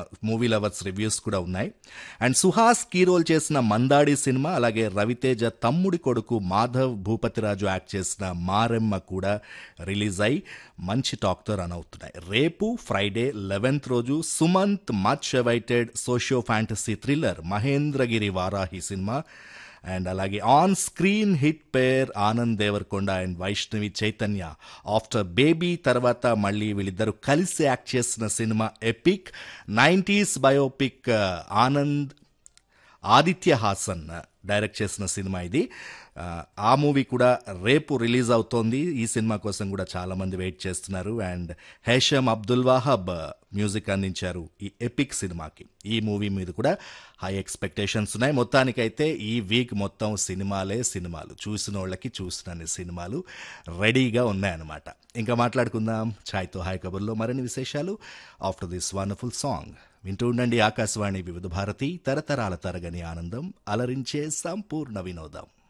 movie lovers reviews కూడా ఉన్నాయి and Suhas key role చేసిన మందాడి సినిమా అలాగే రవితేజ తమ్ముడి కొడుకు మాధవ్ భూపతిరాజు యాక్ట్ చేసిన మారెమ్మ కూడా రిలీజ్ అయి మంచి టాక్తో రన్ అవుతున్నాయి రేపు ఫ్రైడే లెవెన్త్ రోజు Sumanth much awaited socio fantasy thriller Mahendragiri Varahi cinema and అలాగే on screen hit pair Anand Deverakonda and Vaishnavi Chaitanya after baby తర్వాత మళ్ళీ వీళ్ళిద్దరూ కలిసి యాక్ట్ చేసిన cinema epic nineties biopic Anand Aditya Hasan direct చేసిన సినిమా ఇది ఆ, ఆ మూవీ కూడా రేపు రిలీజ్ అవుతోంది ఈ సినిమా కోసం కూడా చాలా మంది వెయిట్ చేస్తున్నారు అండ్ హేషమ్ అబ్దుల్ వాహబ్ మ్యూజిక్ అందించారు ఈ ఎపిక్ సినిమాకి ఈ మూవీ మీద కూడా హై ఎక్స్పెక్టేషన్స్ ఉన్నాయి మొత్తానికైతే ఈ వీక్ మొత్తం సినిమాలే సినిమాలు చూసిన వాళ్ళకి చూసినన్ని సినిమాలు రెడీగా ఉన్నాయన్నమాట ఇంకా మాట్లాడుకుందాం ఛాయ్తో హాయ్ కబుర్లో మరిన్ని విశేషాలు ఆఫ్టర్ దిస్ వండర్ఫుల్ సాంగ్ వింటూ ఉండండి ఆకాశవాణి వివిధ భారతి తరతరాల తరగని ఆనందం అలరించే సంపూర్ణ వినోదం